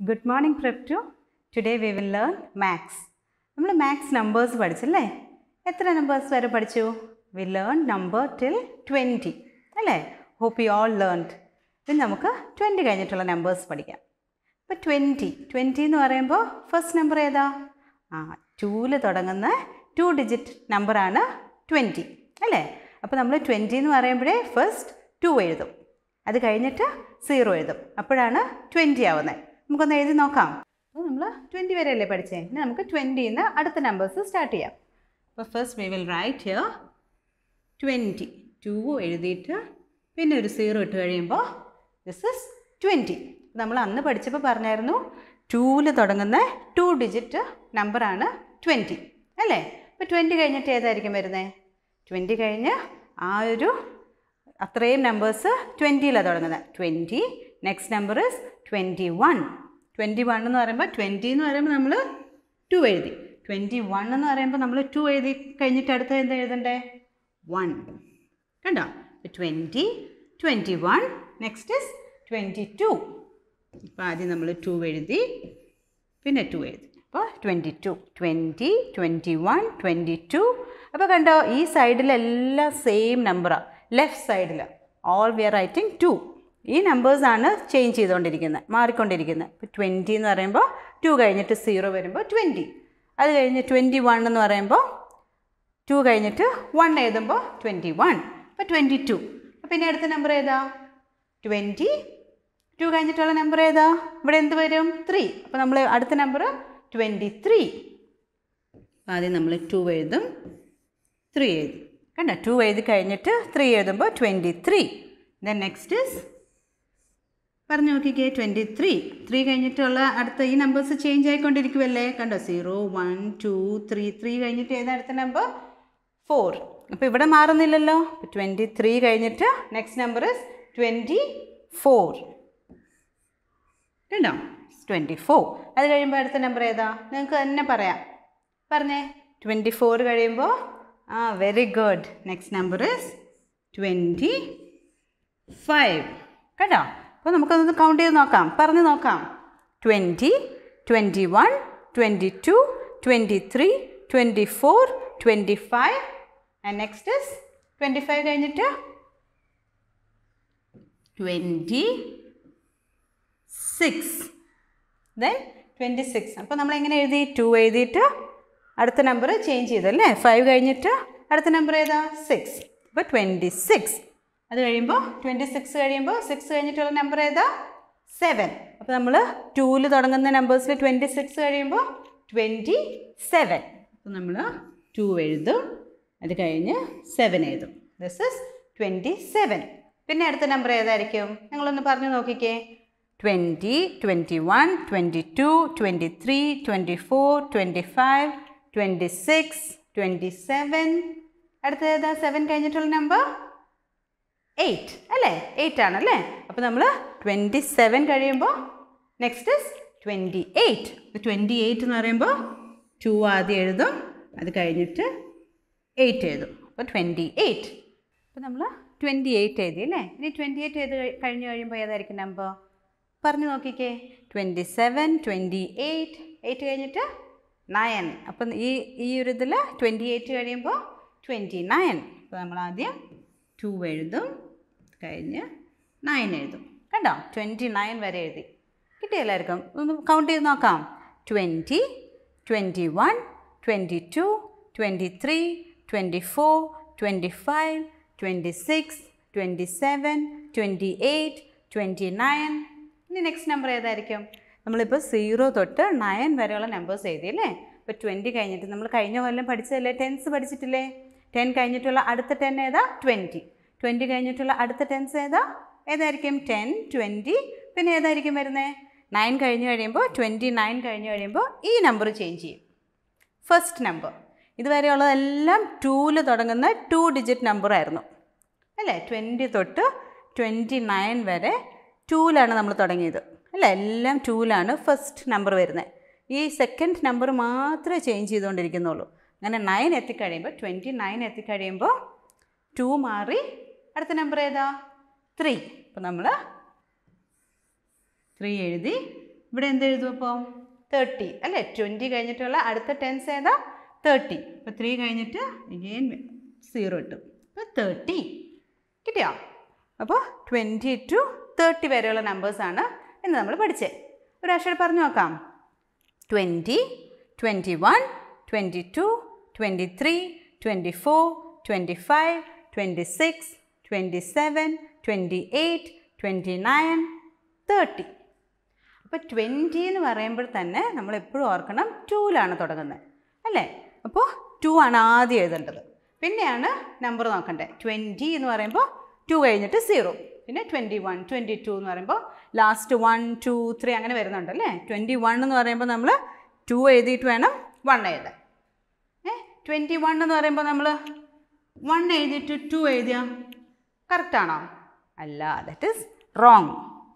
good morning prep two today we will learn maths നമ്മൾ maths numbers പഠിച്ചല്ലേ എത്ര numbers വരെ പഠിച്ചു we learn number till twenty അല്ലേ ഹോപ്പ് യു ഓൾ ലേൺഡ് ഇനി നമുക്ക് ട്വൻറ്റി കഴിഞ്ഞിട്ടുള്ള നമ്പേഴ്സ് പഠിക്കാം ഇപ്പോൾ ട്വൻറ്റി ട്വൻറ്റി എന്ന് പറയുമ്പോൾ ഫസ്റ്റ് നമ്പർ ഏതാ ആ ടൂവിൽ തുടങ്ങുന്ന ടു ഡിജിറ്റ് നമ്പറാണ് ട്വൻറ്റി അല്ലേ അപ്പോൾ നമ്മൾ ട്വൻറ്റി എന്ന് പറയുമ്പോഴേ ഫസ്റ്റ് ടു എഴുതും അത് കഴിഞ്ഞിട്ട് സീറോ എഴുതും അപ്പോഴാണ് ട്വൻറ്റി ആവുന്നത് നമുക്കൊന്ന് എഴുതി നോക്കാം അപ്പോൾ നമ്മൾ ട്വൻറ്റി വരെ അല്ലേ പഠിച്ചേ ഇനി നമുക്ക് ട്വൻറ്റിന്ന് അടുത്ത നമ്പേഴ്സ് സ്റ്റാർട്ട് ചെയ്യാം അപ്പോൾ first we will write here twenty two എഴുതിയിട്ട് പിന്നെ ഒരു സീറോ ഇട്ട് കഴിയുമ്പോൾ ദിസ് ഇസ് ട്വൻറ്റി നമ്മൾ അന്ന് പഠിച്ചപ്പോൾ പറഞ്ഞായിരുന്നു ടൂവിൽ തുടങ്ങുന്ന ടു ഡിജിറ്റ് നമ്പറാണ് ട്വൻറ്റി അല്ലേ അപ്പോൾ ട്വൻറ്റി കഴിഞ്ഞിട്ട് ഏതായിരിക്കും വരുന്നത് ട്വൻറ്റി കഴിഞ്ഞ് ആ ഒരു അത്രയും നമ്പേഴ്സ് ട്വൻറ്റിയിലാണ് തുടങ്ങുന്നത് twenty next number is twenty one twenty one എന്ന് പറയുമ്പോൾ ട്വൻറ്റി എന്ന് പറയുമ്പോൾ നമ്മൾ ടു എഴുതി ട്വൻറ്റി വൺ എന്ന് പറയുമ്പോൾ നമ്മൾ ടു എഴുതി കഴിഞ്ഞിട്ട് അടുത്ത എന്താ എഴുതണ്ടേ വൺ കണ്ടോ twenty twenty one next is twenty two ഇപ്പോൾ ആദ്യം നമ്മൾ ടു എഴുതി പിന്നെ ടു എഴുതി അപ്പോൾ twenty two twenty twenty one twenty two അപ്പോൾ കണ്ടോ ഈ സൈഡിലെല്ലാം സെയിം നമ്പറാണ് ലെഫ്റ്റ് സൈഡിൽ all we are writing two ഈ നമ്പേഴ്സാണ് ചേഞ്ച് ചെയ്തുകൊണ്ടിരിക്കുന്നത് മാറിക്കൊണ്ടിരിക്കുന്നത് ഇപ്പോൾ ട്വൻറ്റി എന്ന് പറയുമ്പോൾ ടു കഴിഞ്ഞിട്ട് സീറോ വരുമ്പോൾ ട്വൻറ്റി അത് കഴിഞ്ഞ് ട്വൻറ്റി വൺ എന്ന് പറയുമ്പോൾ ടു കഴിഞ്ഞിട്ട് വൺ എഴുതുമ്പോൾ ട്വൻറ്റി വൺ അപ്പോൾ ട്വൻറ്റി ടു അപ്പോൾ പിന്നെ അടുത്ത നമ്പർ ഏതാ ട്വൻറ്റി ടു കഴിഞ്ഞിട്ടുള്ള നമ്പർ ഏതാ ഇവിടെ എന്ത് വരും ത്രീ അപ്പോൾ നമ്മൾ അടുത്ത നമ്പർ ട്വൻറ്റി ത്രീ ആദ്യം നമ്മൾ ടു എഴുതും ത്രീ എഴുതി കണ്ടോ ടു എഴുതി കഴിഞ്ഞിട്ട് ത്രീ എഴുതുമ്പോൾ twenty three then next is പറഞ്ഞു നോക്കിക്കേ ട്വൻറ്റി ത്രീ ത്രീ കഴിഞ്ഞിട്ടുള്ള അടുത്ത ഈ നമ്പേഴ്സ് ചേഞ്ച് ആയിക്കൊണ്ടിരിക്കുമല്ലേ കണ്ടോ zero one two three three കഴിഞ്ഞിട്ട് ഏതാ അടുത്ത നമ്പർ ഫോർ അപ്പോൾ ഇവിടെ മാറുന്നില്ലല്ലോ ട്വൻറ്റി ത്രീ കഴിഞ്ഞിട്ട് next number is twenty four കണ്ടോ ട്വൻറ്റി ഫോർ അത് കഴിയുമ്പോൾ അടുത്ത നമ്പർ ഏതാ നിങ്ങൾക്ക് തന്നെ പറയാം പറഞ്ഞേ ട്വൻറ്റി ഫോർ കഴിയുമ്പോൾ ആ very good next number is twenty five കേട്ടോ അപ്പോൾ നമുക്കൊന്ന് കൗണ്ട് ചെയ്ത് നോക്കാം പറഞ്ഞു നോക്കാം twenty twenty one twenty two twenty three twenty four twenty five and next is twenty five കഴിഞ്ഞിട്ട് twenty six then twenty six അപ്പോൾ നമ്മൾ എങ്ങനെ എഴുതി ടു എഴുതിയിട്ട് അടുത്ത നമ്പർ ചേഞ്ച് ചെയ്തല്ലേ ഫൈവ് കഴിഞ്ഞിട്ട് അടുത്ത നമ്പർ ഏതാ സിക്സ് അപ്പോൾ ട്വൻറ്റി സിക്സ് അത് കഴിയുമ്പോൾ ട്വൻറ്റി സിക്സ് കഴിയുമ്പോൾ സിക്സ് കഴിഞ്ഞിട്ടുള്ള നമ്പർ ഏതാ സെവൻ അപ്പോൾ നമ്മൾ ടൂവിൽ തുടങ്ങുന്ന നമ്പേഴ്സിൽ ട്വൻറ്റി സിക്സ് കഴിയുമ്പോൾ ട്വൻറ്റി സെവൻ അപ്പോൾ നമ്മൾ ടു എഴുതും അത് കഴിഞ്ഞ് സെവൻ എഴുതും ദിസ് ഇസ് ട്വൻറ്റി സെവൻ പിന്നെ അടുത്ത നമ്പർ ഏതായിരിക്കും നിങ്ങളൊന്ന് പറഞ്ഞു നോക്കിക്കേ twenty twenty one twenty two twenty three twenty four twenty five twenty six twenty seven അടുത്ത ഏതാ സെവൻ കഴിഞ്ഞിട്ടുള്ള നമ്പർ എയ്റ്റ് അല്ലേ എയ്റ്റ് ആണല്ലേ അപ്പോൾ നമ്മൾ ട്വൻറ്റി സെവൻ കഴിയുമ്പോൾ next is twenty eight twenty eight എന്ന് പറയുമ്പോൾ ടു ആദ്യം എഴുതും അത് കഴിഞ്ഞിട്ട് എയ്റ്റ് എഴുതും അപ്പോൾ ട്വൻറ്റി എയ്റ്റ് അപ്പോൾ നമ്മൾ ട്വൻറ്റി എയ്റ്റ് എഴുതി അല്ലേ ഇനി ട്വൻറ്റി എയ്റ്റ് എഴുതി കഴിഞ്ഞ് കഴിയുമ്പോൾ ഏതായിരിക്കും നമ്പർ പറഞ്ഞു നോക്കിക്കേ twenty seven twenty eight eight കഴിഞ്ഞിട്ട് നയൻ അപ്പം ഈ ഈ ഒരു ഇതിൽ ട്വൻറ്റി എയ്റ്റ് കഴിയുമ്പോൾ ട്വൻറ്റി നയൻ അപ്പോൾ നമ്മൾ ആദ്യം ടു എഴുതും കഴിഞ്ഞ് നയൻ എഴുതും കണ്ടോ ട്വൻറ്റി നയൻ വരെ എഴുതി കിട്ടിയ എല്ലാവർക്കും ഒന്ന് കൗണ്ട് ചെയ്ത് നോക്കാം twenty twenty one twenty two twenty three twenty four twenty five twenty six twenty seven twenty eight twenty nine ഇനി നെക്സ്റ്റ് നമ്പർ ഏതായിരിക്കും നമ്മളിപ്പോൾ സീറോ തൊട്ട് നയൻ വരെയുള്ള നമ്പേഴ്സ് എഴുതിയല്ലേ ഇപ്പോൾ ട്വൻറ്റി കഴിഞ്ഞിട്ട് നമ്മൾ കഴിഞ്ഞ കൊല്ലം പഠിച്ചതല്ലേ ടെൻസ് പഠിച്ചിട്ടില്ലേ ടെൻ കഴിഞ്ഞിട്ടുള്ള അടുത്ത ടെൻ ഏതാ ട്വൻറ്റി ട്വൻറ്റി കഴിഞ്ഞിട്ടുള്ള അടുത്ത ടെൻസ് ഏതാ ഏതായിരിക്കും ടെൻ ട്വൻറ്റി പിന്നെ ഏതായിരിക്കും വരുന്നത് നയൻ കഴിഞ്ഞ് കഴിയുമ്പോൾ ട്വൻറ്റി നയൻ കഴിഞ്ഞ് കഴിയുമ്പോൾ ഈ നമ്പർ ചേഞ്ച് ചെയ്യും ഫസ്റ്റ് നമ്പർ ഇതുവരെയുള്ളതെല്ലാം ടൂവിൽ തുടങ്ങുന്ന ടു ഡിജിറ്റ് നമ്പറായിരുന്നു അല്ലേ ട്വൻറ്റി തൊട്ട് ട്വൻറ്റി നയൻ വരെ ടൂവിലാണ് നമ്മൾ തുടങ്ങിയത് അല്ലേ എല്ലാം ടൂവിലാണ് ഫസ്റ്റ് നമ്പർ വരുന്നത് ഈ സെക്കൻഡ് നമ്പർ മാത്രമേ ചേഞ്ച് ചെയ്തുകൊണ്ടിരിക്കുന്നുള്ളൂ അങ്ങനെ നയൻ എത്തിക്കഴിയുമ്പോൾ ട്വൻറ്റി നയൻ എത്തിക്കഴിയുമ്പോൾ ടു മാറി അടുത്ത നമ്പർ ഏതാ ത്രീ അപ്പോൾ നമ്മൾ ത്രീ എഴുതി ഇവിടെ എന്ത് എഴുതും അപ്പോൾ തേർട്ടി അല്ലേ ട്വൻറ്റി കഴിഞ്ഞിട്ടുള്ള അടുത്ത ടെൻസ് ഏതാ തേർട്ടി ഇപ്പോൾ ത്രീ കഴിഞ്ഞിട്ട് അഗെയിൻ സീറോ ഇട്ടു അപ്പോൾ തേർട്ടി കിട്ടിയോ അപ്പോൾ ട്വൻറ്റി ടു തേർട്ടി വരെയുള്ള നമ്പേഴ്സാണ് ഇന്ന് നമ്മൾ പഠിച്ചത് ഒരു അക്ഷരം പറഞ്ഞു നോക്കാം twenty twenty one twenty two twenty three twenty four twenty five twenty six twenty seven twenty eight twenty nine thirty അപ്പോൾ ട്വൻറ്റി എന്ന് പറയുമ്പോൾ തന്നെ നമ്മൾ എപ്പോഴും ഓർക്കണം ടൂവിലാണ് തുടങ്ങുന്നത് അല്ലേ അപ്പോൾ ടു ആണ് ആദ്യം എഴുതേണ്ടത് പിന്നെയാണ് നമ്പർ നോക്കണ്ടേ ട്വൻറ്റി എന്ന് പറയുമ്പോൾ ടു കഴിഞ്ഞിട്ട് സീറോ പിന്നെ ട്വൻറ്റി വൺ ട്വൻറ്റി ടു എന്ന് പറയുമ്പോൾ ലാസ്റ്റ് വൺ ടു ത്രീ അങ്ങനെ വരുന്നുണ്ട് അല്ലേ ട്വൻറ്റി വൺ എന്ന് പറയുമ്പോൾ നമ്മൾ ടു എഴുതിയിട്ട് വേണം വൺ എഴുതാൻ ഏ ട്വൻറ്റി വൺ എന്ന് പറയുമ്പോൾ നമ്മൾ വൺ എഴുതിയിട്ട് ടു എഴുതിയ കറക്റ്റാണോ അല്ല ദറ്റ് ഈസ് റോങ്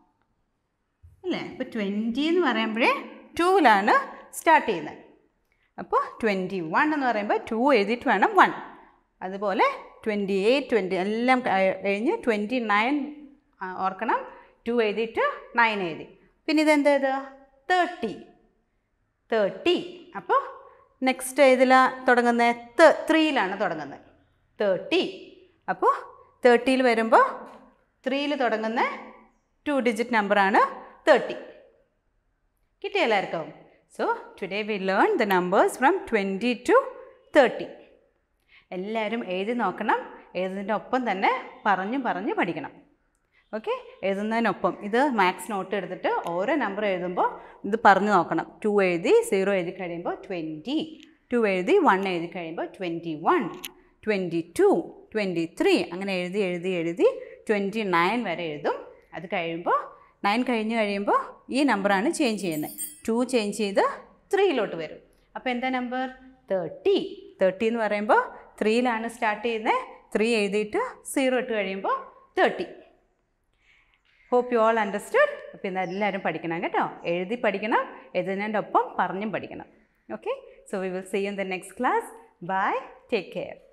അല്ലേ അപ്പോൾ ട്വൻറ്റി എന്ന് പറയുമ്പോഴേ ടൂവിലാണ് സ്റ്റാർട്ട് ചെയ്യുന്നത് അപ്പോൾ ട്വൻറ്റി വൺ എന്ന് പറയുമ്പോൾ ടു എഴുതിയിട്ട് വേണം വൺ അതുപോലെ ട്വൻറ്റി എയ്റ്റ് ട്വൻറ്റി എല്ലാം കഴി- കഴിഞ്ഞ് ട്വൻറ്റി നയൻ ഓർക്കണം ടു എഴുതിയിട്ട് നയൻ എഴുതി പിന്നെ ഇതെന്താ ഇത് തേർട്ടി തേർട്ടി അപ്പോൾ നെക്സ്റ്റ് ഇതിലാണ് തുടങ്ങുന്നത് ത്രീയിലാണ് തുടങ്ങുന്നത് തേർട്ടി അപ്പോൾ തേർട്ടിയിൽ വരുമ്പോൾ ത്രീയിൽ തുടങ്ങുന്ന ടു ഡിജിറ്റ് നമ്പറാണ് തേർട്ടി കിട്ടിയ എല്ലാവർക്കും so today we learn the numbers from twenty to thirty എല്ലാവരും എഴുതി നോക്കണം എഴുതുന്നതിൻ്റെ ഒപ്പം തന്നെ പറഞ്ഞു പറഞ്ഞ് പഠിക്കണം ഓക്കെ എഴുതുന്നതിനൊപ്പം ഇത് മാത്സ് നോട്ട് എടുത്തിട്ട് ഓരോ നമ്പർ എഴുതുമ്പോൾ ഇത് പറഞ്ഞു നോക്കണം ടു എഴുതി സീറോ എഴുതി കഴിയുമ്പോൾ ട്വൻറ്റി ടു എഴുതി വൺ എഴുതി കഴിയുമ്പോൾ twenty one twenty two twenty three അങ്ങനെ എഴുതി എഴുതി എഴുതി ട്വൻറ്റി നയൻ വരെ എഴുതും അത് കഴിയുമ്പോൾ നയൻ കഴിഞ്ഞ് കഴിയുമ്പോൾ ഈ നമ്പറാണ് ചേഞ്ച് ചെയ്യുന്നത് ടു ചേഞ്ച് ചെയ്ത് ത്രീയിലോട്ട് വരും അപ്പോൾ എന്താ നമ്പർ തേർട്ടി തേർട്ടി എന്ന് പറയുമ്പോൾ ത്രീയിലാണ് സ്റ്റാർട്ട് ചെയ്യുന്നത് ത്രീ എഴുതിയിട്ട് സീറോ ഇട്ട് കഴിയുമ്പോൾ thirty hope you all understood അപ്പോൾ ഇന്ന് എല്ലാവരും പഠിക്കണം കേട്ടോ എഴുതി പഠിക്കണം എഴുതുന്നതിൻ്റെ ഒപ്പം പറഞ്ഞും പഠിക്കണം okay so we will see in the next class bye take care